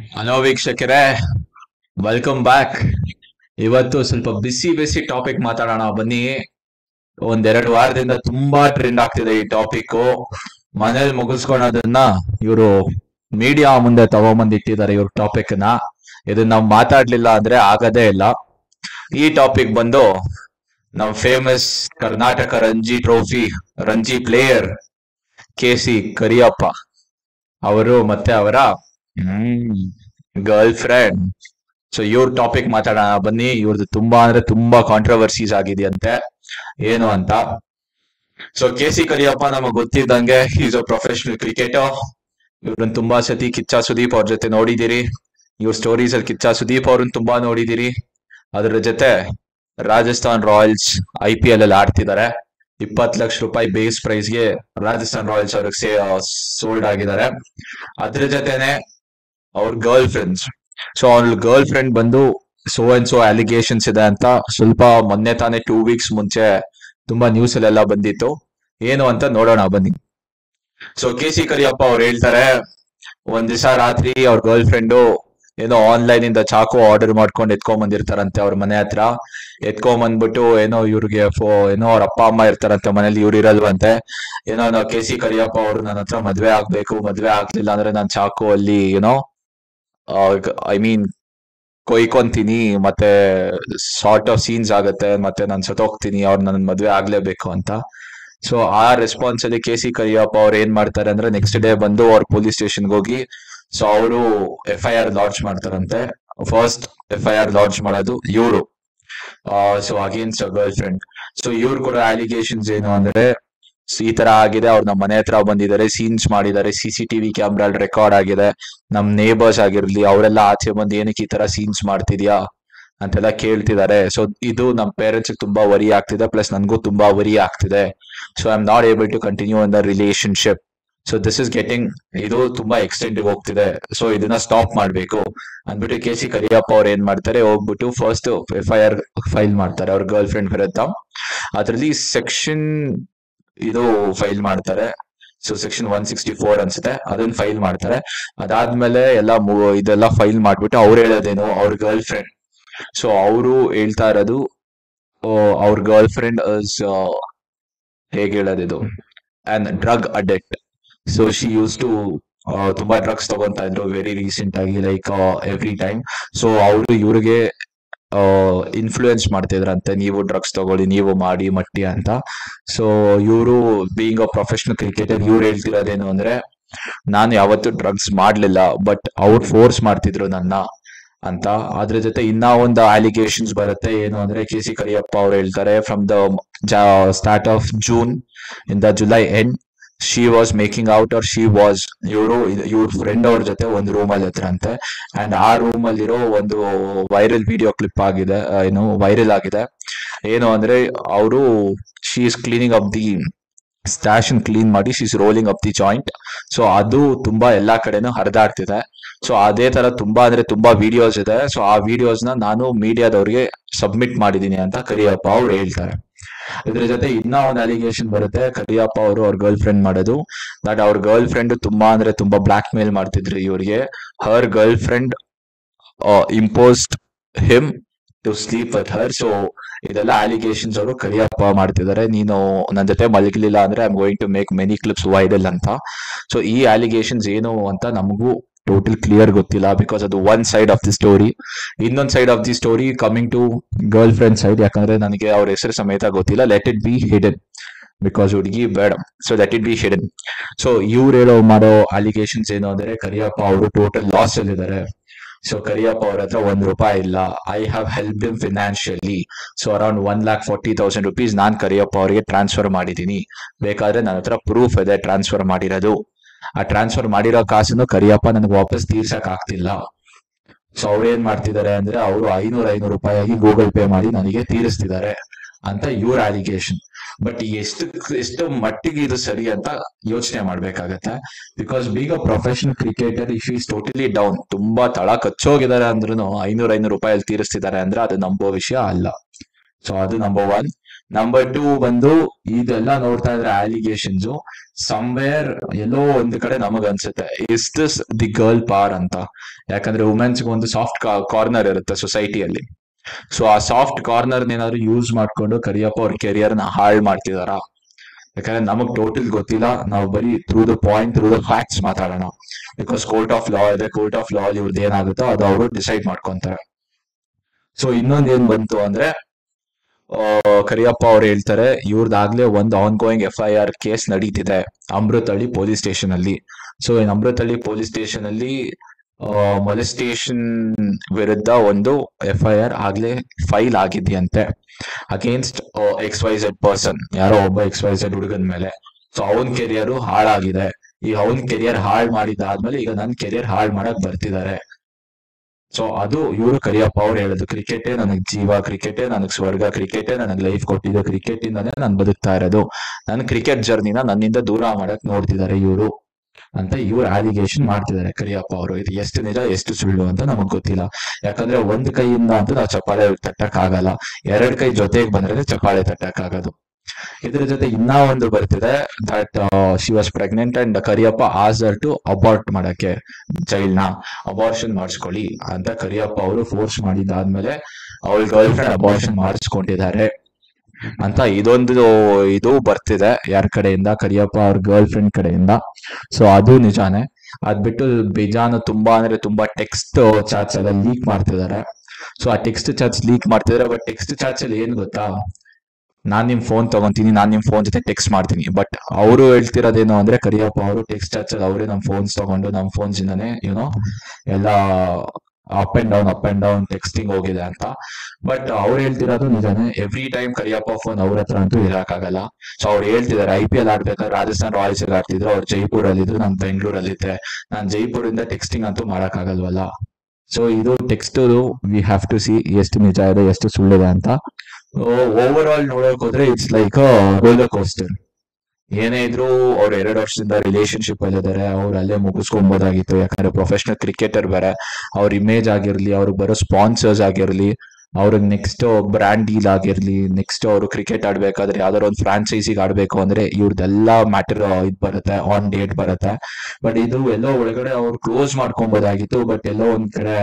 hello ವೀಕ್ಷಕರೇ welcome back ಇವತ್ತು ಸ್ವಲ್ಪ ಬಿಸಿ ಬಿಸಿ ಟಾಪಿಕ್ ಮಾತಾಡೋಣ ಬನ್ನಿ ಒಂದೆರಡು ವಾರದಿಂದ ತುಂಬಾ ಟ್ರೆಂಡ್ ಆಗ್ತಿದೆ ಈ ಟಾಪಿಕ್ ಮನೇಲಿ ಮುಗಿಸ್ಕೊಳೋದನ್ನ ಇವರು ಮೀಡಿಯಾ ಮುಂದೆ ತಗೊಂಬಂದ್ ಇಟ್ಟಿದ್ದಾರೆ ಇವ್ರ ಟಾಪಿಕ್ ನ ಇದನ್ನ ನಾವು ಮಾತಾಡ್ಲಿಲ್ಲ ಅಂದ್ರೆ ಆಗದೇ ಇಲ್ಲ ಈ ಟಾಪಿಕ್ ಬಂದು ನಮ್ famous Karnataka Ranji trophy Ranji player K C Kariyappa ಅವರು ಮತ್ತೆ ಅವರ ಗರ್ಲ್ ಫ್ರೆಂಡ್ ಸೊ ಇವ್ರ ಟಾಪಿಕ್ ಮಾತಾಡೋಣ ಬನ್ನಿ ಇವ್ರದ್ದು ತುಂಬಾ ಅಂದ್ರೆ ತುಂಬಾ ಕಾಂಟ್ರವರ್ಸೀಸ್ ಆಗಿದೆಯಂತೆ ಏನು ಅಂತ ಸೊ ಕೆ ಸಿ ಕರಿಯಪ್ಪ ನಮಗ್ ಗೊತ್ತಿದ್ದಂಗೆ ಈಸ್ ಅ ಪ್ರೊಫೆಷನಲ್ ಕ್ರಿಕೆಟರ್ ಇವ್ರನ್ನ ತುಂಬಾ ಸತಿ ಕಿಚ್ಚ ಸುದೀಪ್ ಅವ್ರ ಜೊತೆ ನೋಡಿದಿರಿ ಇವ್ರ ಸ್ಟೋರೀಸ್ ಅಲ್ಲಿ ಕಿಚ್ಚ ಸುದೀಪ್ ಅವ್ರನ್ನ ತುಂಬಾ ನೋಡಿದಿರಿ ಅದ್ರ ಜೊತೆ Rajasthan Royals I P L ಅಲ್ಲಿ ಆಡ್ತಿದ್ದಾರೆ ಇಪ್ಪತ್ತು ಲಕ್ಷ ರೂಪಾಯಿ ಬೇಸ್ ಪ್ರೈಸ್ ಗೆ ರಾಜಸ್ಥಾನ್ ರಾಯಲ್ಸ್ ಅವ್ರಿಗೆ ಸೇ ಸೋಲ್ಡ್ ಆಗಿದ್ದಾರೆ ಅದ್ರ ಜೊತೆನೆ ಅವ್ರ ಗರ್ಲ್ ಫ್ರೆಂಡ್ಸ್ ಸೊ ಅವ್ರ ಗರ್ಲ್ ಫ್ರೆಂಡ್ ಬಂದು ಸೋ ಅಂಡ್ ಸೋ ಅಲಿಗೇಷನ್ಸ್ ಇದೆ ಅಂತ ಸ್ವಲ್ಪ ಮೊನ್ನೆ ತಾನೇ ಟೂ ವೀಕ್ಸ್ ಮುಂಚೆ ತುಂಬಾ ನ್ಯೂಸ್ ಅಲ್ಲೆಲ್ಲ ಬಂದಿತ್ತು ಏನು ಅಂತ ನೋಡೋಣ ಬನ್ನಿ ಸೊ ಕೆ ಸಿ ಕರಿಯಪ್ಪ ಅವ್ರು ಹೇಳ್ತಾರೆ ಒಂದ್ ದಿವಸ ರಾತ್ರಿ ಅವ್ರ ಗರ್ಲ್ ಫ್ರೆಂಡು ಏನೋ ಆನ್ಲೈನ್ ಇಂದ ಚಾಕು ಆರ್ಡರ್ ಮಾಡ್ಕೊಂಡು ಎತ್ಕೊಂಡ್ ಬಂದಿರ್ತಾರಂತೆ ಅವ್ರ ಮನೆ ಹತ್ರ ಎತ್ಕೊಂಡ್ ಬಂದ್ಬಿಟ್ಟು ಏನೋ ಇವ್ರಿಗೆ ಫೋ ಏನೋ ಅವ್ರ ಅಪ್ಪ ಅಮ್ಮ ಇರ್ತಾರಂತೆ ಮನೇಲಿ ಇವ್ರು ಇರಲ್ವಂತೆ ಏನೋ ನಾವು ಕೆ ಸಿ ಕರಿಯಪ್ಪ ಅವ್ರು ನನ್ನ ಹತ್ರ ಮದ್ವೆ ಆಗ್ಬೇಕು ಮದ್ವೆ ಆಗ್ಲಿಲ್ಲ ಅಂದ್ರೆ ನಾನ್ ಚಾಕು ಅಲ್ಲಿ ಏನೋ ಐ ಮೀನ್ ಕೊಯ್ಕೊಂತೀನಿ ಮತ್ತೆ ಸಾರ್ಟ್ ಆಫ್ ಸೀನ್ಸ್ ಆಗತ್ತೆ ಮತ್ತೆ ನಾನು ಸತ್ತೋಗ್ತೀನಿ ಅವ್ರು ನನ್ನ ಮದ್ವೆ ಆಗ್ಲೇಬೇಕು ಅಂತ ಸೊ ಆ ರೆಸ್ಪಾನ್ಸ್ ಅಲ್ಲಿ ಕೆ ಸಿ ಕರಿಯಪ್ಪ ಅವ್ರು ಏನ್ ಮಾಡ್ತಾರೆ ಅಂದ್ರೆ ನೆಕ್ಸ್ಟ್ ಡೇ ಬಂದು ಅವ್ರ ಪೊಲೀಸ್ ಸ್ಟೇಷನ್ಗೆ ಹೋಗಿ ಸೊ ಅವರು ಎಫ್ ಐ ಆರ್ ಲಾಂಚ್ ಮಾಡ್ತಾರಂತೆ first F I R launch ಮಾಡೋದು ಇವರು so against girl friend so ಇವ್ರು ಕೂಡ ಅಲಿಗೇಷನ್ಸ್ ಏನು ಅಂದ್ರೆ so ಈ ತರ ಆಗಿದೆ ಅವ್ರು ನಮ್ಮ ಮನೆ ಹತ್ರ ಬಂದಿದ್ದಾರೆ ಸೀನ್ಸ್ ಮಾಡಿದ್ದಾರೆ C C TV camera record ಆಗಿದೆ ನಮ್ ನೇಬರ್ಸ್ ಆಗಿರ್ಲಿ ಅವರೆಲ್ಲ ಆಚೆ ಬಂದು ಏನಕ್ಕೆ ಈ ತರ ಸೀನ್ಸ್ ಮಾಡ್ತಿದ್ಯಾ ಅಂತೆಲ್ಲ ಕೇಳ್ತಿದ್ದಾರೆ ಸೊ ಇದು ನಮ್ ಪೇರೆಂಟ್ಸ್ ತುಂಬಾ ವರಿ ಆಗ್ತಿದೆ ಪ್ಲಸ್ ನನ್ಗೂ ತುಂಬಾ ವರಿ ಆಗ್ತಿದೆ so I am not able to continue in the relationship so this is getting ಇದು ತುಂಬಾ ಎಕ್ಸ್ಟೆಂಡ್ ಹೋಗ್ತಿದೆ ಸೊ ಇದನ್ನ ಸ್ಟಾಪ್ ಮಾಡ್ಬೇಕು ಅಂದ್ಬಿಟ್ಟು ಕೆ ಸಿ ಕರಿಯಪ್ಪ ಅವ್ರು ಏನ್ ಮಾಡ್ತಾರೆ ಹೋಗ್ಬಿಟ್ಟು first F I R file ಮಾಡ್ತಾರೆ ಅವ್ರ ಗರ್ಲ್ ಫ್ರೆಂಡ್ ವಿರುದ್ಧ ಅದರಲ್ಲಿ ಸೆಕ್ಷನ್ ಇದು ಫೈಲ್ ಮಾಡ್ತಾರೆ so section one sixty four ಅನ್ಸುತ್ತೆ ಅದನ್ನ ಫೈಲ್ ಮಾಡ್ತಾರೆ ಅದಾದ್ಮೇಲೆ ಎಲ್ಲ ಮು- ಇದೆಲ್ಲ ಫೈಲ್ ಮಾಡ್ಬಿಟ್ಟು ಅವ್ರು ಹೇಳೋದೇನು ಅವ್ರ ಗರ್ಲ್ ಫ್ರೆಂಡ್ ಸೊ ಅವರು ಹೇಳ್ತಾ ಇರೋದು ಅವ್ರ ಗರ್ಲ್ ಫ್ರೆಂಡ್ ಹೇಗೆ ಹೇಳೋದಿದು and drug addict so she use to ತುಂಬಾ ಡ್ರಗ್ಸ್ ತಗೊಂತಾ ಇದ್ರು ವೆರಿ ರೀಸೆಂಟ್ ಆಗಿ ಲೈಕ್ ಎವ್ರಿ ಟೈಮ್ ಸೊ ಅವರು ಇವ್ರಿಗೆ ಇನ್ಫ್ಲೂಯೆನ್ಸ್ ಮಾಡ್ತಿದ್ರಂತೆ ನೀವು ಡ್ರಗ್ಸ್ ತಗೊಳ್ಳಿ ನೀವು ಮಾಡಿ ಮಟ್ಟಿ ಅಂತ ಸೊ ಇವರು ಬೀಯಿಂಗ್ ಅ ಪ್ರೊಫೆಷನಲ್ ಕ್ರಿಕೆಟರ್ ಇವ್ರು ಹೇಳ್ತಿರೋದೇನು ಅಂದ್ರೆ ನಾನು ಯಾವತ್ತೂ ಡ್ರಗ್ಸ್ ಮಾಡ್ಲಿಲ್ಲ ಬಟ್ ಅವ್ರು ಫೋರ್ಸ್ ಮಾಡ್ತಿದ್ರು ನನ್ನ ಅಂತ ಅದ್ರ ಜೊತೆ ಇನ್ನ ಒಂದು ಅಲಿಗೇಷನ್ಸ್ ಬರುತ್ತೆ ಏನು ಅಂದ್ರೆ ಕೆ ಸಿ ಕರಿಯಪ್ಪ ಅವ್ರು ಹೇಳ್ತಾರೆ from the start of June in the July end she was making out or she was ಇವರು ಇವ್ರ ಫ್ರೆಂಡ್ ಅವ್ರ ಜೊತೆ ಒಂದು ರೂಮ್ ಅಲ್ಲಿ ಹತ್ರಂತೆ ಅಂಡ್ ಆ ರೂಮ್ ಅಲ್ಲಿರೋ ಒಂದು ವೈರಲ್ ವಿಡಿಯೋ ಕ್ಲಿಪ್ ಆಗಿದೆ ಆ, ಏನು ವೈರಲ್ ಆಗಿದೆ ಏನು ಅಂದ್ರೆ ಅವರು she is cleaning up the stash clean ಮಾಡಿ she is rolling up the joint so ಅದು ತುಂಬಾ ಎಲ್ಲಾ ಕಡೆನೂ ಹರಿದಾಡ್ತಿದೆ ಸೊ ಅದೇ ತರ ತುಂಬಾ ಅಂದ್ರೆ ತುಂಬಾ ವಿಡಿಯೋಸ್ ಇದೆ ಸೊ ಆ ವಿಡಿಯೋಸ್ ನ ನಾನು ಮೀಡಿಯಾದವ್ರಿಗೆ ಸಬ್ಮಿಟ್ ಮಾಡಿದೀನಿ ಅಂತ ಕರಿಯಪ್ಪ ಅವ್ರು ಹೇಳ್ತಾರೆ ಇದ್ರ ಜೊತೆ ಇನ್ನ ಒಂದು ಅಲಿಗೇಷನ್ ಬರುತ್ತೆ ಕರಿಯಪ್ಪ ಅವರು ಅವ್ರ ಗರ್ಲ್ ಫ್ರೆಂಡ್ ಮಾಡೋದು ದಟ್ ಅವ್ರ ಗರ್ಲ್ ಫ್ರೆಂಡ್ ತುಂಬಾ ಅಂದ್ರೆ ತುಂಬಾ ಬ್ಲಾಕ್ ಮೇಲ್ ಮಾಡ್ತಿದ್ರು ಇವರಿಗೆ her girl friend imposed him to sleep with her so ಇದೆಲ್ಲ ಅಲಿಗೇಷನ್ಸ್ ಅವರು ಕರಿಯಪ್ಪ ಮಾಡ್ತಿದ್ದಾರೆ ನೀನು ನನ್ನ ಜೊತೆ ಮಲಗಲಿಲ್ಲ ಅಂದ್ರೆ I am going to make many clips viral ಅಂತ ಸೊ ಈ ಅಲಿಗೇಷನ್ಸ್ ಏನು ಅಂತ ನಮಗೂ ಟೋಟಲ್ ಕ್ಲಿಯರ್ ಗೊತ್ತಿಲ್ಲ ಬಿಕಾಸ್ ಅದು one side of the story ಇನ್ನೊಂದ್ side of the story coming to girl friend side ಯಾಕಂದ್ರೆ ನನಗೆ ಅವ್ರ ಹೆಸರು ಸಮೇತ ಗೊತ್ತಿಲ್ಲ let it be hidden because ಹುಡುಗಿ ಬೇಡ so let it be hidden so ಇವ್ರು ಹೇಳೋ ಮಾಡೋ ಅಲಿಗೇಷನ್ಸ್ ಏನು ಅಂದ್ರೆ ಕರಿಯಪ್ಪ ಅವರು ಟೋಟಲ್ ಲಾಸ್ ಅಲ್ಲಿದ್ದಾರೆ ಸೊ ಕರಿಯಪ್ಪ ಅವ್ರ ಹತ್ರ ಒಂದ್ ರೂಪಾಯಿ ಇಲ್ಲ I have help him financially so around one lakh forty thousand rupees ನಾನ್ ಕರಿಯಪ್ಪ ಅವರಿಗೆ ಟ್ರಾನ್ಸ್ಫರ್ ಮಾಡಿದೀನಿ ಬೇಕಾದ್ರೆ ನನ್ನ ಹತ್ರ ಪ್ರೂಫ್ ಇದೆ ಟ್ರಾನ್ಸ್ಫರ್ ಮಾಡಿರೋದು ಆ ಟ್ರಾನ್ಸ್ಫರ್ ಮಾಡಿರೋ ಕಾಸನ್ನು ಕರಿಯಪ್ಪ ನನಗೆ ವಾಪಸ್ ತೀರ್ಸಕ್ ಆಗ್ತಿಲ್ಲ ಸೊ ಅವ್ರು ಏನ್ ಮಾಡ್ತಿದ್ದಾರೆ ಅಂದ್ರೆ ಅವರು ಐನೂರ ಐನೂರು ರೂಪಾಯಿ ಆಗಿ ಗೂಗಲ್ ಪೇ ಮಾಡಿ ನನಗೆ ತೀರಿಸ್ತಿದ್ದಾರೆ ಅಂತ ಇವ್ರ ಅಲಿಗೇಷನ್ ಬಟ್ ಎಷ್ಟು ಎಷ್ಟು ಮಟ್ಟಿಗೆ ಇದು ಸರಿ ಅಂತ ಯೋಚನೆ ಮಾಡ್ಬೇಕಾಗತ್ತೆ because being a professional cricketer if is totally down ತುಂಬಾ ತಳ ಕಚ್ಚೋಗಿದ್ದಾರೆ ಅಂದ್ರೂ ಐನೂರ ಐನೂರು ರೂಪಾಯಿ ತೀರಿಸ್ತಿದ್ದಾರೆ ಅಂದ್ರೆ ಅದು ನಂಬೋ ವಿಷಯ ಅಲ್ಲ ಸೊ ಅದು ನಂಬರ್ ಒನ್ ನಂಬರ್ ಟೂ ಬಂದು ಇದೆಲ್ಲ ನೋಡ್ತಾ ಇದ್ರೆ ಅಲಿಗೇಷನ್ಸ್ ಸಮ್ವೇರ್ ಎಲ್ಲೋ ಒಂದ್ ಕಡೆ ನಮಗ್ ಅನ್ಸುತ್ತೆ ಇಸ್ ದಿಸ್ ದಿ ಗರ್ಲ್ ಪಾರ್ ಅಂತ ಯಾಕಂದ್ರೆ ವುಮೆನ್ಸ್ ಒಂದು ಸಾಫ್ಟ್ ಕಾರ್ನರ್ ಇರುತ್ತೆ ಸೊಸೈಟಿಯಲ್ಲಿ ಸೊ ಆ ಸಾಫ್ಟ್ ಕಾರ್ನರ್ ಏನಾದ್ರು ಯೂಸ್ ಮಾಡ್ಕೊಂಡು ಕರಿಯಪ್ಪ ಅವ್ರ ಕೆರಿಯರ್ ನ ಹಾಳು ಮಾಡ್ತಿದಾರ ಯಾಕಂದ್ರೆ ನಮಗ್ ಟೋಟಲ್ ಗೊತ್ತಿಲ್ಲ ನಾವು ಬರೀ through the point through the facts ಮಾತಾಡೋಣ ಬಿಕಾಸ್ ಕೋರ್ಟ್ ಆಫ್ ಲಾ ಇದೆ ಕೋರ್ಟ್ ಆಫ್ ಲಾ ಇವ್ರದ್ದು ಏನಾಗುತ್ತೋ ಅದು ಅವರು ಡಿಸೈಡ್ ಮಾಡ್ಕೊಂತಾರೆ ಸೊ ಇನ್ನೊಂದ್ ಏನ್ ಬಂತು ಅಂದ್ರೆ ಆ, ಕರಿಯಪ್ಪ ಅವ್ರು ಹೇಳ್ತಾರೆ ಇವ್ರದ್ದಾಗ್ಲೇ ಒಂದು ongoing F I R case ನಡೀತಿದೆ ಅಮೃತಹಳ್ಳಿ ಪೊಲೀಸ್ ಸ್ಟೇಷನ್ ಅಲ್ಲಿ so in Amruthahalli police station ಅಲ್ಲಿ ಮೊಲೆಸ್ಟೇಷನ್ ವಿರುದ್ಧ ಒಂದು ಎಫ್ ಐ ಆರ್ ಆಗ್ಲೇ ಫೈಲ್ ಆಗಿದೆಯಂತೆ against X Y Z person ಯಾರೋ ಒಬ್ಬ ಎಕ್ಸ್ ವೈ ಝೆಡ್ ಹುಡುಗನ ಮೇಲೆ ಸೊ ಅವನ್ ಕೆರಿಯರ್ ಹಾಳಾಗಿದೆ ಈಗ ಅವನ್ ಕೆರಿಯರ್ ಹಾಳ್ ಮಾಡಿದಾದ್ಮೇಲೆ ಈಗ ನನ್ ಕೆರಿಯರ್ ಹಾಳ್ ಮಾಡಕ್ ಬರ್ತಿದ್ದಾರೆ ಸೊ ಅದು ಇವರು ಕರಿಯಪ್ಪ ಅವ್ರು ಹೇಳೋದು ಕ್ರಿಕೆಟೇ ನನಗ್ ಜೀವ ಕ್ರಿಕೆಟೇ ನನಗ್ ಸ್ವರ್ಗ ಕ್ರಿಕೆಟೇ ನನಗ್ ಲೈಫ್ ಕೊಟ್ಟಿದ್ದು ಕ್ರಿಕೆಟ್ ಇಂದಾನೇ ನಾನು ಬದುಕ್ತಾ ಇರೋದು ನನ್ನ ಕ್ರಿಕೆಟ್ ಜರ್ನಿನ ನನ್ನಿಂದ ದೂರ ಮಾಡಕ್ ನೋಡ್ತಿದ್ದಾರೆ ಇವರು ಅಂತ ಇವ್ರು ಅಲಿಗೇಷನ್ ಮಾಡ್ತಿದ್ದಾರೆ ಕರಿಯಪ್ಪ ಅವರು ಇದು ಎಷ್ಟು ನಿಜ ಎಷ್ಟು ಸುಳ್ಳು ಅಂತ ನಮಗ್ ಗೊತ್ತಿಲ್ಲ ಯಾಕಂದ್ರೆ ಒಂದ್ ಕೈಯಿಂದ ಅಂತೂ ನಾವು ಚಪ್ಪಾಳೆ ತಟ್ಟಕ್ ಆಗಲ್ಲ ಎರಡ್ ಕೈ ಜೊತೆಗೆ ಬಂದ್ರೆ ಚಪ್ಪಾಳೆ ತಟ್ಟಕ್ ಆಗೋದು ಇದ್ರ ಜೊತೆ ಇನ್ನ ಒಂದು ಬರ್ತಿದೆ that she was pregnant and Kariyappa asked her to abort ಮಾಡಕ್ಕೆ ಚೈಲ್ಡ್ ನ ಅಬಾರ್ಷನ್ ಮಾಡಿಸ್ಕೊಳ್ಳಿ ಅಂತ ಕರಿಯಪ್ಪ ಅವರು ಫೋರ್ಸ್ ಮಾಡಿದಾದ್ಮೇಲೆ ಅವಳ ಗರ್ಲ್ ಫ್ರೆಂಡ್ ಅಬಾರ್ಷನ್ ಮಾಡಿಸ್ಕೊಂಡಿದ್ದಾರೆ ಅಂತ ಇದೊಂದು ಇದು ಬರ್ತಿದೆ ಯಾರ ಕಡೆಯಿಂದ ಕರಿಯಪ್ಪ ಅವ್ರ ಗರ್ಲ್ ಫ್ರೆಂಡ್ ಕಡೆಯಿಂದ ಸೊ ಅದು ನಿಜಾನೇ ಅದ್ ಬಿಟ್ಟು ಬೇಜಾನು ತುಂಬಾ ಅಂದ್ರೆ ತುಂಬಾ ಟೆಕ್ಸ್ಟ್ ಚಾಟ್ಸ್ ಎಲ್ಲ ಲೀಕ್ ಮಾಡ್ತಿದ್ದಾರೆ ಸೊ ಆ ಟೆಕ್ಸ್ಟ್ ಚಾಟ್ಸ್ ಲೀಕ್ ಮಾಡ್ತಿದ್ದಾರೆ ಬಟ್ ಟೆಕ್ಸ್ಟ್ ಚಾಟ್ಸ್ ಅಲ್ಲಿ ಏನ್ ಗೊತ್ತಾ ನಾನ್ ನಿಮ್ ಫೋನ್ ತಗೊಂತೀನಿ ನಾನ್ ನಿಮ್ ಫೋನ್ ಜೊತೆ ಟೆಕ್ಸ್ಟ್ ಮಾಡ್ತೀನಿ ಬಟ್ ಅವರು ಹೇಳ್ತಿರೋದೇನು ಅಂದ್ರೆ ಕರಿಯಪ್ಪ ಅವರು ಟೆಕ್ಸ್ಟ್ ಚಾಟ್ಸ್ ಅಲ್ಲಿ ಅವರೇ ನಮ್ ಫೋನ್ಸ್ ತಗೊಂಡು ನಮ್ ಫೋನ್ಸ್ ಇಂದಾನೆ ಯುನೋ ಎಲ್ಲ up and down up and down texting ಹೋಗಿದೆ ಅಂತ ಬಟ್ ಅವ್ರು ಹೇಳ್ತಿರೋದು ನಿಜಾನೇ ಎವ್ರಿ ಟೈಮ್ ಕರಿಯಪ್ಪ ಫೋನ್ ಅವ್ರ ಹತ್ರ ಅಂತೂ ಇರಕ್ಕಾಗಲ್ಲ ಸೊ ಅವ್ರು ಹೇಳ್ತಿದ್ದಾರೆ ಐ ಪಿ ಎಲ್ ಆಡ್ಬೇಕಾದ್ರೆ ರಾಜಸ್ಥಾನ್ ರಾಯಲ್ಸ್ ಆಡ್ತಿದ್ರು ಅವ್ರು ಜೈಪುರ್ ಅಲ್ಲಿ ನಾನು ಬೆಂಗಳೂರಲ್ಲಿದ್ದೆ ನಾನು ಜೈಪುರಿಂದ ಟೆಕ್ಸ್ಟಿಂಗ್ ಅಂತೂ ಮಾಡಕ್ಕಾಗಲ್ವಲ್ಲ ಸೊ ಇದು text we have to see ಎಷ್ಟು ನಿಜ ಇದೆ ಎಷ್ಟು ಸುಳ್ಳಿದೆ ಅಂತ ಓವರ್ ಆಲ್ ನೋಡಕ್ ಹೋದ್ರೆ ಇಟ್ಸ್ ಲೈಕ್ ರೋಲರ್ ಕೋಸ್ಟರ್ ಏನೇ ಇದ್ರು ಅವ್ರು ಎರಡು ವರ್ಷದಿಂದ ರಿಲೇಶನ್ಶಿಪ್ ಅಲ್ಲಿ ಇದಾರೆ ಅವ್ರು ಅಲ್ಲೇ ಮುಗಿಸ್ಕೊಬೋದಾಗಿತ್ತು ಯಾಕಂದ್ರೆ ಪ್ರೊಫೆಷನಲ್ ಕ್ರಿಕೆಟರ್ ಬೇರೆ ಅವ್ರ ಇಮೇಜ್ ಆಗಿರ್ಲಿ ಅವ್ರಿಗೆ ಬರೋ ಸ್ಪಾನ್ಸರ್ಸ್ ಆಗಿರ್ಲಿ ಅವ್ರಿಗೆ ನೆಕ್ಸ್ಟ್ ಬ್ರ್ಯಾಂಡ್ ಡೀಲ್ ಆಗಿರ್ಲಿ ನೆಕ್ಸ್ಟ್ ಅವರು ಕ್ರಿಕೆಟ್ ಆಡ್ಬೇಕಾದ್ರೆ ಯಾವ್ದಾರ ಒಂದು ಫ್ರಾಂಚೈಸಿಗೆ ಆಡ್ಬೇಕು ಅಂದ್ರೆ ಇವ್ರದೆಲ್ಲ ಮ್ಯಾಟರ್ ಇದ್ ಬರುತ್ತೆ ಆನ್ ಡೇಟ್ ಬರುತ್ತೆ ಬಟ್ ಇದು ಎಲ್ಲೋ ಒಳಗಡೆ ಅವ್ರು ಕ್ಲೋಸ್ ಮಾಡ್ಕೊಬೋದಾಗಿತ್ತು ಬಟ್ ಎಲ್ಲೋ ಒಂದ್ ಕಡೆ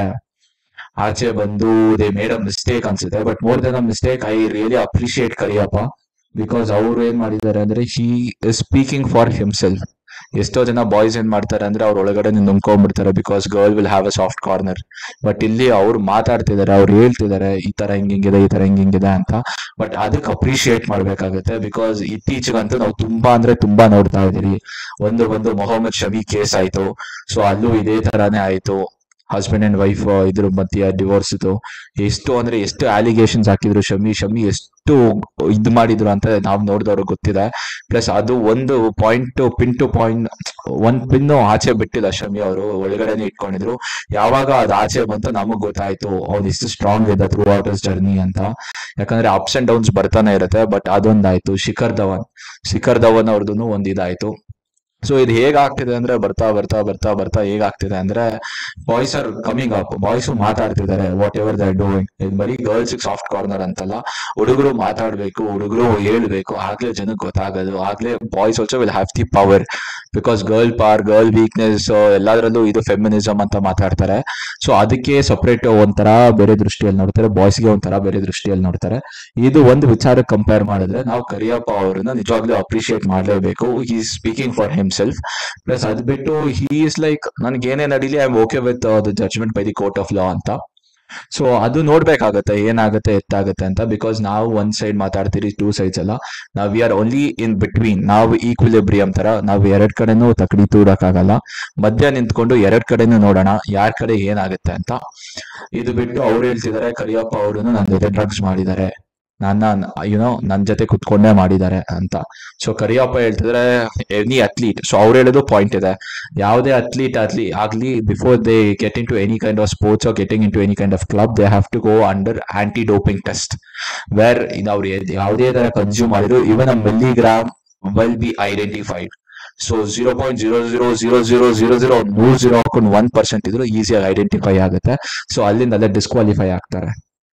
ಆಚೆ ಬಂದು ದೇ ಮೇಡ್ ಅ ಮಿಸ್ಟೇಕ್ ಅನ್ಸುತ್ತೆ but more than a mistake I really appreciate Kariyappa because ಅವ್ರು ಏನ್ ಮಾಡಿದ್ದಾರೆ ಅಂದ್ರೆ he is speaking for himself ಎಷ್ಟೋ ಜನ ಬಾಯ್ಸ್ ಏನ್ ಮಾಡ್ತಾರೆ ಅಂದ್ರೆ ಅವ್ರ ಒಳಗಡೆ ನುಂಗ್ಕೊಂಡ್ಬಿಡ್ತಾರೆ because girl will have a soft corner but ಇಲ್ಲಿ ಅವ್ರು ಮಾತಾಡ್ತಿದ್ದಾರೆ ಅವ್ರು ಹೇಳ್ತಿದ್ದಾರೆ ಈ ತರ ಹಿಂಗಿಂಗಿದೆ ಈ ತರ ಹಿಂಗಿಂಗಿದೆ ಅಂತ ಬಟ್ ಅದಕ್ಕೆ ಅಪ್ರಿಶಿಯೇಟ್ ಮಾಡ್ಬೇಕಾಗುತ್ತೆ ಬಿಕಾಸ್ ಇತ್ತೀಚೆಗಂತೂ ನಾವು ತುಂಬಾ ಅಂದ್ರೆ ತುಂಬಾ ನೋಡ್ತಾ ಇದೀರಿ ಒಂದು ಒಂದು ಮೊಹಮ್ಮದ್ ಶಮಿ ಕೇಸ್ ಆಯ್ತು ಸೊ ಅಲ್ಲೂ ಇದೇ ತರಾನೇ ಆಯ್ತು ಹಸ್ಬೆಂಡ್ ಅಂಡ್ ವೈಫ್ ಇದ್ರ ಮಧ್ಯ ಡಿವೋರ್ಸ್ ಇದು ಎಷ್ಟು ಅಂದ್ರೆ ಎಷ್ಟು ಅಲಿಗೇಷನ್ಸ್ ಹಾಕಿದ್ರು ಶಮಿ ಶಮಿ ಎಷ್ಟು ಇದು ಮಾಡಿದ್ರು ಅಂತ ನಾವು ನೋಡಿದವ್ರಿಗೆ ಗೊತ್ತಿದೆ ಪ್ಲಸ್ ಅದು ಒಂದು ಪಾಯಿಂಟ್ ಪಿನ್ ಟು ಪಾಯಿಂಟ್ ಒಂದ್ ಪಿನ್ ಆಚೆ ಬಿಟ್ಟಿಲ್ಲ ಶಮಿ ಅವರು ಒಳಗಡೆನೆ ಇಟ್ಕೊಂಡಿದ್ರು ಯಾವಾಗ ಅದು ಆಚೆ ಬಂತು ನಮಗ್ ಗೊತ್ತಾಯ್ತು ಅವ್ನು ಎಷ್ಟು ಸ್ಟ್ರಾಂಗ್ ಇದೆ ಥ್ರೂ ಔಟ್ ಜರ್ನಿ ಅಂತ ಯಾಕಂದ್ರೆ ಅಪ್ಸ್ ಅಂಡ್ ಡೌನ್ಸ್ ಬರ್ತಾನೆ ಇರುತ್ತೆ ಬಟ್ ಅದೊಂದಾಯ್ತು ಶಿಖರ್ ಧವನ್ ಶಿಖರ್ ಧವನ್ ಅವ್ರದ್ದು ಒಂದ್ ಇದಾಯ್ತು ಸೊ ಇದು ಹೇಗಾಗ್ತಿದೆ ಅಂದ್ರೆ ಬರ್ತಾ ಬರ್ತಾ ಬರ್ತಾ ಬರ್ತಾ ಹೇಗಾಗ್ತಿದೆ ಅಂದ್ರೆ boys are coming up boys ಮಾತಾಡ್ತಿದ್ದಾರೆ ವಾಟ್ ಎವರ್ ದರ್ ಡೂಯಿಂಗ್ ಇದು ಬರೀ ಗರ್ಲ್ಸ್ ಸಾಫ್ಟ್ ಕಾರ್ನರ್ ಅಂತಲ್ಲ ಹುಡುಗರು ಮಾತಾಡ್ಬೇಕು ಹುಡುಗರು ಹೇಳ್ಬೇಕು ಆಗ್ಲೇ ಜನಕ್ಕೆ ಗೊತ್ತಾಗೋದು ಆಗ್ಲೇ boys also will have the power because girl power girl weakness ಎಲ್ಲದರಲ್ಲೂ ಇದು ಫೆಮಿನಿಸಮ್ ಅಂತ ಮಾತಾಡ್ತಾರೆ ಸೊ ಅದಕ್ಕೆ ಸಪ್ರೇಟ್ ಒಂಥರ ಬೇರೆ ದೃಷ್ಟಿಯಲ್ಲಿ ನೋಡ್ತಾರೆ ಬಾಯ್ಸ್ಗೆ ಒಂಥರ ಬೇರೆ ದೃಷ್ಟಿಯಲ್ಲಿ ನೋಡ್ತಾರೆ ಇದು ಒಂದು ವಿಚಾರಕ್ಕೆ ಕಂಪೇರ್ ಮಾಡಿದ್ರೆ ನಾವು ಕರಿಯಪ್ಪ ಅವರನ್ನ ನಿಜವಾಗ್ಲೂ ಅಪ್ರಿಶಿಯೇಟ್ ಮಾಡಲೇಬೇಕು he speaking for himself plus ಅದ್ ಬಿಟ್ಟು ಹಿ ಇಸ್ ಲೈಕ್ ನನ್ಗೆ ಏನೇ ನಡೀಲಿ I am okay with the judgment by the court of law ಅಂತ ಸೊ ಅದು ನೋಡ್ಬೇಕಾಗತ್ತೆ ಏನಾಗುತ್ತೆ ಎತ್ತಾಗುತ್ತೆ ಅಂತ ಬಿಕಾಸ್ ನಾವು ಒಂದ್ ಸೈಡ್ ಮಾತಾಡ್ತೀರಿ ಟೂ ಸೈಡ್ಸ್ ಎಲ್ಲ ನಾವ್ we are only in between ನಾವು ಈಕ್ವಿಲಿಬ್ರಿಯಂ ತರ ನಾವು ಎರಡ್ ಕಡೆನೂ ತಕಡಿ ತೂಡಕ್ಕಾಗಲ್ಲ ಮಧ್ಯ ನಿಂತ್ಕೊಂಡು ಎರಡ್ ಕಡೆನೂ ನೋಡೋಣ ಯಾರ್ ಕಡೆ ಏನಾಗುತ್ತೆ ಅಂತ ಇದು ಬಿಟ್ಟು ಅವ್ರು ಹೇಳ್ತಿದ್ದಾರೆ ಕರಿಯಪ್ಪ ಅವರು ನನ್ನ ಜೊತೆ ಡ್ರಗ್ಸ್ ಮಾಡಿದ್ದಾರೆ ನನ್ನ ಯುನೋ ನನ್ ಜೊತೆ ಕುತ್ಕೊಂಡೇ ಮಾಡಿದ್ದಾರೆ ಅಂತ ಸೊ ಕರಿಯಪ್ಪ ಹೇಳ್ತಿದ್ರೆ ಎನಿ ಅಥ್ಲೀಟ್ ಸೊ ಅವ್ರು ಹೇಳೋದು ಪಾಯಿಂಟ್ ಇದೆ ಯಾವುದೇ ಅಥ್ಲೀಟ್ ಆಗ್ಲಿ ಆಗ್ಲಿ before they getting to any kind of sports or getting into any kind of club they have to go under anti doping test where ಅವ್ರು ಯಾವುದೇ ತರ ಕನ್ಸ್ಯೂಮ್ ಮಾಡಿದ್ರು even a milligram will be identified so zero point zero zero zero zero zero zero ಮೂರ್ zero ಹಾಕೊಂಡು one percent ಇದ್ರು ಈಸಿಯಾಗಿ identify ಆಗುತ್ತೆ so ಅಲ್ಲಿಂದ ಅಲ್ಲೇ ಡಿಸ್ಕ್ವಾಲಿಫೈ ಆಗ್ತಾರೆ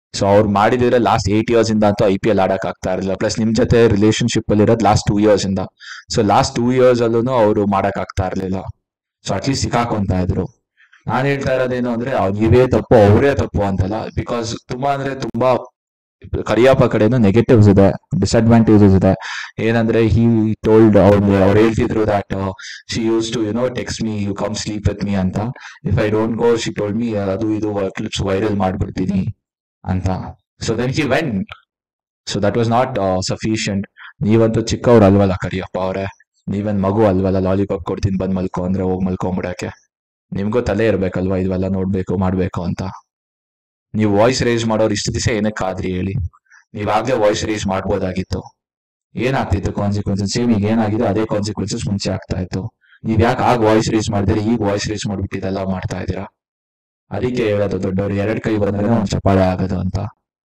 ಸೊ ಅವ್ರು ಮಾಡಿದ್ರೆ ಲಾಸ್ಟ್ ಏಟ್ ಇಯರ್ಸ್ ಇಂದ ಅಂತೂ ಐ ಪಿ ಎಲ್ ಆಡಕ್ ಆಗ್ತಾ ಇರಲಿಲ್ಲ ಪ್ಲಸ್ ನಿಮ್ ಜೊತೆ ರಿಲೇಶನ್ಶಿಪ್ ಅಲ್ಲಿ ಇರೋದು ಲಾಸ್ಟ್ ಟೂ ಇಯರ್ಸ್ ಇಂದ ಸೊ ಲಾಸ್ಟ್ ಟೂ ಇಯರ್ಸ್ ಅಲ್ಲೂ ಅವರು ಮಾಡಕ್ ಆಗ್ತಾ ಇರ್ಲಿಲ್ಲ ಸೊ ಅಟ್ಲೀಸ್ಟ್ ಸಿಕ್ಕಾಕೊಂತ ಇದ್ರು ನಾನ್ ಹೇಳ್ತಾ ಇರೋದೇನು ಅಂದ್ರೆ ಅವ್ರ್ ನೀವೇ ತಪ್ಪು ಅವರೇ ತಪ್ಪು ಅಂತಲ್ಲ ಬಿಕಾಸ್ ತುಂಬಾ ಅಂದ್ರೆ ತುಂಬಾ ಕರಿಯಪ್ಪ ಕಡೆನೂ ನೆಗೆಟಿವ್ಸ್ ಇದೆ ಡಿಸ್ಅಡ್ವಾಂಟೇಜಸ್ ಇದೆ ಏನಂದ್ರೆ ಹಿ ಟೋಲ್ಡ್ ಅವ್ರು ಅವ್ರು ಹೇಳ್ತಿದ್ರು that she use to you know text me you come sleep with me ಅಂತ if I don't go she told me ಅದು ಇದು ಕ್ಲಿಪ್ಸ್ ವೈರಲ್ ಮಾಡ್ಬಿಡ್ತೀನಿ ಅಂತ so then he went so that was not sufficient ನೀವಂತೂ ಚಿಕ್ಕವ್ರು ಅಲ್ವಲ್ಲ ಕರಿಯಪ್ಪ ಅವರೇ ನೀವೇನ್ ಮಗು ಅಲ್ವಲ್ಲ ಲಾಲಿಪಾಪ್ ಕೊಡ್ತೀನಿ ಬಂದ್ ಮಲ್ಕೊ ಅಂದ್ರೆ ಹೋಗ್ ಮಲ್ಕೊಂಬಿಡಕ್ಕೆ ನಿಮ್ಗೂ ತಲೆ ಇರ್ಬೇಕಲ್ವಾ ಇವೆಲ್ಲ ನೋಡ್ಬೇಕು ಮಾಡ್ಬೇಕು ಅಂತ ನೀವು ವಾಯ್ಸ್ ರೇಸ್ ಮಾಡೋರು ಇಷ್ಟು ದಿವಸ ಏನಕ್ಕೆ ಆದ್ರಿ ಹೇಳಿ ನೀವಾಗ್ಲೇ ವಾಯ್ಸ್ ರೇಸ್ ಮಾಡ್ಬೋದಾಗಿತ್ತು ಏನಾಗ್ತಿತ್ತು ಕಾನ್ಸಿಕ್ವೆನ್ಸಸ್ ಸೇಮ್ ಈಗ ಏನಾಗಿದೆ ಅದೇ ಕಾನ್ಸಿಕ್ವೆನ್ಸಸ್ ಮುಂಚೆ ಆಗ್ತಾ ಇತ್ತು ನೀವ್ ಯಾಕೆ ಆಗ ವಾಯ್ಸ್ ರೇಸ್ ಮಾಡಿದ್ರೆ ಈಗ ವಾಯ್ಸ್ ರೇಸ್ ಮಾಡ್ಬಿಟ್ಟು ಇದೆಲ್ಲ ಮಾಡ್ತಾ ಇದ್ದೀರಾ ಅದಕ್ಕೆ ಹೇಳೋದು ದೊಡ್ಡವ್ರು ಎರಡ್ ಕೈ ಬಂದ್ರೆ ಒಂದ್ ಚಪ್ಪಾಳೆ ಆಗೋದು ಅಂತ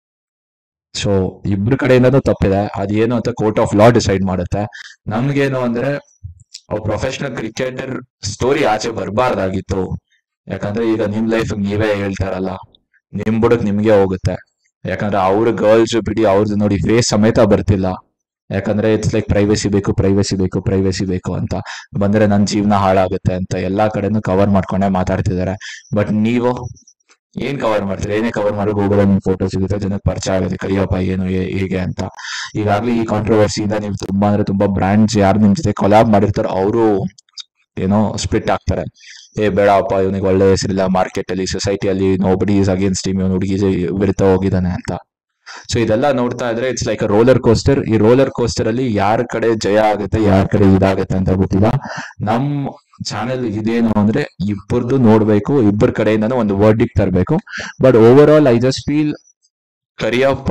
ಸೊ ಇಬ್ರು ಕಡೆಯಿಂದನೂ ತಪ್ಪಿದೆ ಅದೇನು ಅಂತ ಕೋರ್ಟ್ ಆಫ್ ಲಾ ಡಿಸೈಡ್ ಮಾಡುತ್ತೆ ನಮ್ಗೇನು ಅಂದ್ರೆ ಪ್ರೊಫೆಷನಲ್ ಕ್ರಿಕೆಟರ್ ಸ್ಟೋರಿ ಆಚೆ ಬರಬಾರ್ದಾಗಿತ್ತು ಯಾಕಂದ್ರೆ ಈಗ ನಿಮ್ ಲೈಫ್ ನೀವೇ ಹೇಳ್ತಾರಲ್ಲ ನಿಮ್ ಬುಡಕ್ ನಿಮ್ಗೆ ಹೋಗುತ್ತೆ ಯಾಕಂದ್ರೆ ಅವ್ರ ಗರ್ಲ್ಸ್ ಬಿಡಿ ಅವ್ರದ್ದು ನೋಡಿ ಫೇಸ್ ಸಮೇತ ಬರ್ತಿಲ್ಲ ಯಾಕಂದ್ರೆ ಇಟ್ಸ್ ಲೈಕ್ ಪ್ರೈವೇಸಿ ಬೇಕು ಪ್ರೈವೇಸಿ ಬೇಕು ಪ್ರೈವೇಸಿ ಬೇಕು ಅಂತ ಬಂದ್ರೆ ನನ್ ಜೀವನ ಹಾಳಾಗುತ್ತೆ ಅಂತ ಎಲ್ಲಾ ಕಡೆನೂ ಕವರ್ ಮಾಡ್ಕೊಂಡೇ ಮಾತಾಡ್ತಿದ್ದಾರೆ ಬಟ್ ನೀವು ಏನ್ ಕವರ್ ಮಾಡ್ತೀರಾ ಏನೇ ಕವರ್ ಮಾಡಿ ಗೂಗಲ್ ನಿಮ್ ಫೋಟೋ ಸಿಗುತ್ತೆ ಜನಕ್ಕೆ ಪರಿಚಯ ಆಗುತ್ತೆ ಕರಿಯಪ್ಪ ಏನು ಹೇ- ಹೇಗೆ ಅಂತ ಈಗಾಗ್ಲೇ ಈ ಕಾಂಟ್ರವರ್ಸಿಯಿಂದ ನೀವು ತುಂಬಾ ಅಂದ್ರೆ ತುಂಬಾ ಬ್ರಾಂಡ್ಸ್ ಯಾರು ನಿಮ್ ಜೊತೆ ಕೊಲಾಬ್ ಮಾಡಿರ್ತಾರೋ ಅವರು ಏನೋ ಸ್ಪ್ಲಿಟ್ ಆಗ್ತಾರೆ ಏ ಬೇಡಪ್ಪ ಇವನಿಗೆ ಒಳ್ಳೆ ಹೆಸರಿಲ್ಲ ಮಾರ್ಕೆಟ್ ಅಲ್ಲಿ ಸೊಸೈಟಿಯಲ್ಲಿ ನೋಬಡಿ ಇಸ್ ಅಗೇನ್ಸ್ಟ್ ಟೀಮ್ ಇವನು ಹುಡುಗಿ ವಿರುದ್ಧ ಹೋಗಿದ್ದಾನೆ ಅಂತ ಸೊ ಇದೆಲ್ಲ ನೋಡ್ತಾ ಇದ್ರೆ it's like a roller coaster ಈ ರೋಲರ್ ಕೋಸ್ಟರ್ ಅಲ್ಲಿ ಯಾರ ಕಡೆ ಜಯ ಆಗುತ್ತೆ ಯಾರ ಕಡೆ ಇದಾಗುತ್ತೆ ಅಂತ ಗೊತ್ತಿಲ್ಲ ನಮ್ ಚಾನೆಲ್ ಇದೇನು ಅಂದ್ರೆ ಇಬ್ಬರದು ನೋಡ್ಬೇಕು ಇಬ್ಬರ ಕಡೆಯಿಂದನೂ ಒಂದು ವರ್ಡಿಕ್ ತರಬೇಕು but overall I just feel Kariyappa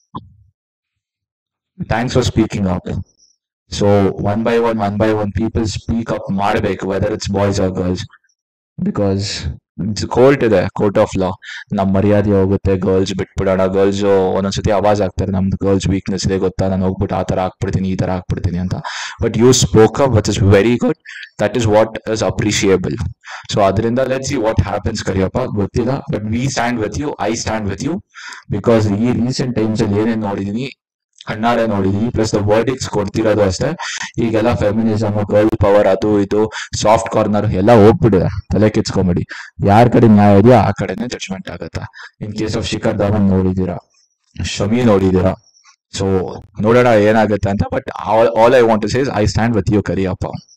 thanks for speaking up so one by one one by one people speak up ಮಾಡಬೇಕು whether it's boys or girls because court ಇದೆ ಕೋರ್ಟ್ ಆಫ್ ಲಾ ನಮ್ ಮರ್ಯಾದೆ ಹೋಗುತ್ತೆ girls ಬಿಟ್ಬಿಡೋಣ girls ಒಂದೊಂದ್ಸತಿ ಆವಾಜ್ ಆಗ್ತಾರೆ ನಮ್ದು girls weakness ಇದೆ ಗೊತ್ತಾ ನಾನು ಹೋಗ್ಬಿಟ್ಟು ಆ ತರ ಹಾಕ್ಬಿಡ್ತೀನಿ ಈ ತರ ಹಾಕ್ಬಿಡ್ತೀನಿ ಅಂತ but you spoke up which is very good that is what is appreciable so ಅದರಿಂದ let see what happens Kariyappa ಗೊತ್ತಿಲ್ಲ but we stand with you I stand with you because ಈ ರೀಸೆಂಟ್ ಟೈಮ್ಸ್ ಅಲ್ಲಿ ಏನೇನ್ ನೋಡಿದೀನಿ ಕಣ್ಣಾರೆ ನೋಡಿದೀನಿ ಪ್ಲಸ್ ದ ವರ್ಡಿಕ್ಸ್ ಕೊಡ್ತಿರೋದು ಅಷ್ಟೇ ಈಗೆಲ್ಲ ಫೆಮಿನಿಸಮ್ ಗರ್ಲ್ ಪವರ್ ಅದು ಇದು ಸಾಫ್ಟ್ ಕಾರ್ನರ್ ಎಲ್ಲ ಹೋಗ್ಬಿಟ್ಟಿದೆ ತಲೆ ಕೆಚ್ಕೊಂಬಿಡಿ ಯಾರ ಕಡೆ ನ್ಯಾಯ ಇದೆಯೋ ಆ ಕಡೆನೆ ಜಡ್ಜ್ಮೆಂಟ್ ಆಗುತ್ತೆ in case of Shikhar Dhawan ನೋಡಿದೀರಾ ಶಮಿ ನೋಡಿದೀರಾ ಸೊ ನೋಡೋಣ ಏನಾಗುತ್ತೆ ಅಂತ but all I want to says I stand with you Kariyappa